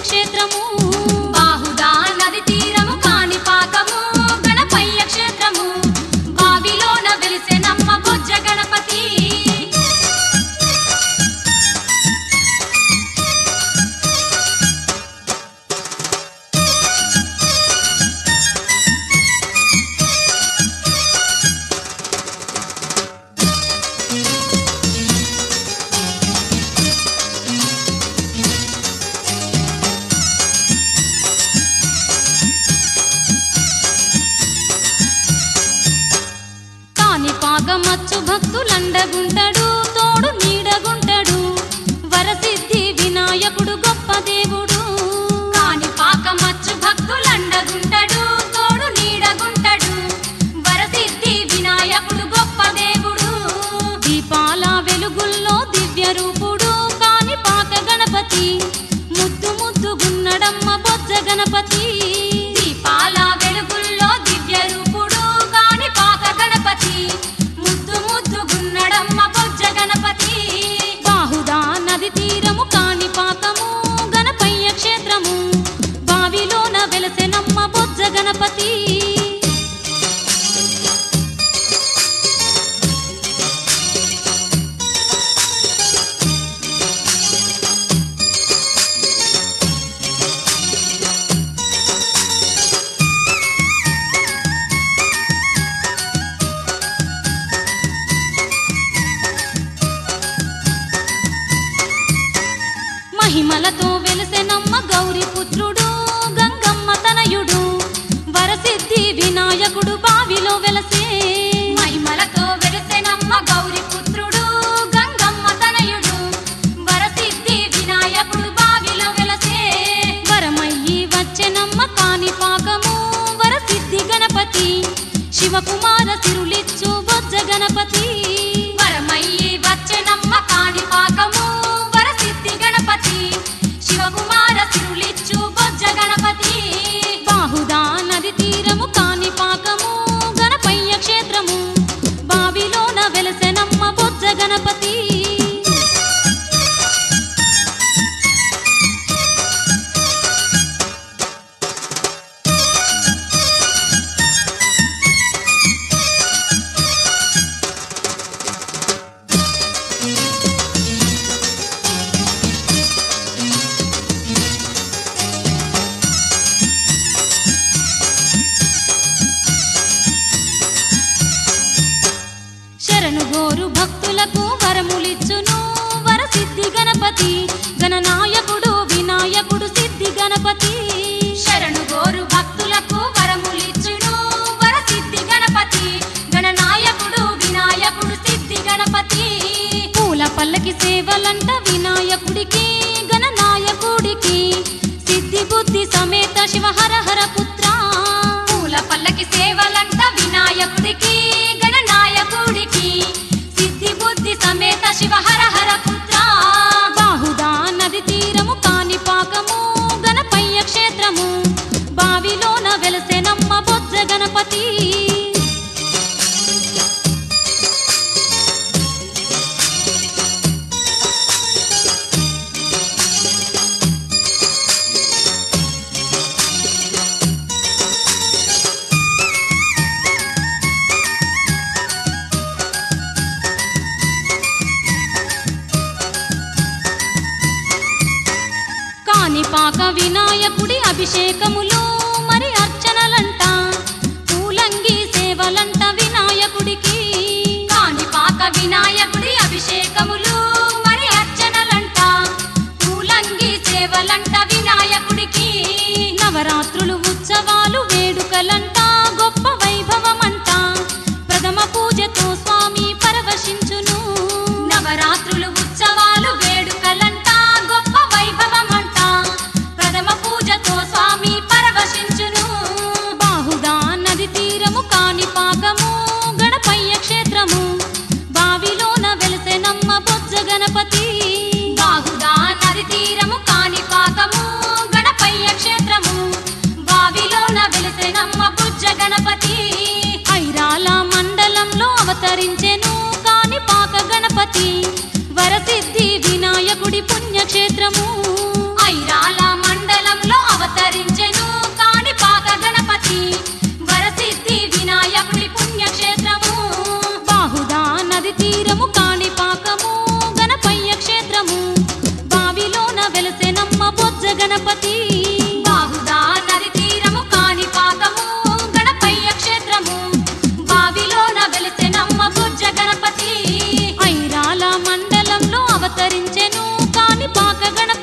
క్షేత్రము బాహుదా నది తీరము కాణిపాకము గణపయ్య క్షేత్రము బావిలోన వెలిసెనమ్మ బొజ్జ గణపతి కాని పాకమచ్చు భక్తులండగుంటడు తోడు నీడగుంటడు వరసిద్ధి వినాయకుడు గొప్ప దేవుడు కాణిపాకమచ్చు భక్తులండగుంటడు తోడు నీడగుంటడు వరసిద్ధి వినాయకుడు గొప్ప దేవుడు దీపాల వెలుగుల్లో దివ్య రూపుడు కాని పాక గణపతి ముద్దు ముద్దుగున్నడమ్మ బొజ్జ గణపతి దీపాల వెలుగుల్లో దివ్య రూపుడు కాణిపాక గణపతి ముద్దు ముద్దు గున్నడమ్మ బొజ్జ గణపతి బాహుదా నది తీరము కాని పాకము గణపయ్య క్షేత్రము బావిలోన వెలసెనమ్మ బొజ్జ గణపతి మహిమలతో వెలసెనమ్మ గౌరి పుత్రుడు గంగమ్మ తనయుడు వరసిద్ధి వినాయకుడు బావిలో వెలసే మహిమలతో వెలిసెనమ్మ గౌరి పుత్రుడు గంగమ్మ తనయుడు వరసిద్ధి వినాయకుడు బావిలో వెలసే వరమయ్యి వచ్చెనమ్మ కాని పాకము వరసిద్ధి గణపతి శివకుమార సిరులిచ్చు బొజ్జ గణపతి వరమయ్యి వచ్చెనమ్మ కాణిపాకము వరసిద్ధి గణపతి శివకుమార సిరులిచ్చు బొజ్జ గణపతి బాహుదా నది తీరము కాని పాకము గణపయ్య క్షేత్రము బావిలోన వెలసెనమ్మ బొజ్జ గణపతి శరణు గోరు భక్తులకు వరములిచ్చును వరసిద్ధి గణపతి గణనాయకుడు వినాయకుడు సిద్ధి గణపతి శరణు గోరు భక్తులకు వరములిచ్చును వరసిద్ధి గణపతి గణనాయకుడు వినాయకుడు సిద్ధి గణపతి పూల పల్లకి సేవలంట వినాయకుడికి గణనాయకుడికి సిద్ధి బుద్ధి సమేత శివ హర హర పుత్ర పూల పల్లకి సేవలంట వినాయకుడికి గణనాయకుడికి సిద్ధి బుద్ధి సమేత శివ హర హర పుత్ర బాహుదా నది తీరము కాని పాకము గణపయ్య క్షేత్రము బావిలోన వెలసెనమ్మ బొజ్జ గణపతి కాణిపాక వినాయకుడి అభిషేకములు మరి అర్చనలంట పూలంగి సేవలంట వినాయకుడికి కాణిపాక వినాయకుడి అభిషేకములు మరి అర్చనలంట పూలంగి సేవలంట వినాయకుడికి నవరాత్రులు ఉత్సవాలు వేడుకలంట గొప్ప వైభవమంట ప్రథమ పూజతో స్వామి పరవశించును నవరాత్రులు ఉత్సవాలు వేడుకలంట గొప్ప వైభవమంట ప్రథమ పూజతో స్వామి పరవశించును బాహుదా నది తీరము కాని పాకము గణపయ్య క్షేత్రము బావిలోన వెలసెనమ్మ బొజ్జ గణపతి బాహుదా నది తీరము కాణిపాకము గణపయ్య క్షేత్రము బావిలోన వెలిసెనమ్మ బుజ్జ గణపతి ఐరాల మండలంలో అవతరించెను కాని పాక గణపతి వరసిద్ధి గణపతి బాహుదా నది తీరము కాణిపాకము గణపయ్య క్షేత్రము బావిలోన వెలిసెనమ్మ బుజ్జ గణపతి ఐరాల మండలంలో అవతరించెను కాని పాక గణపతి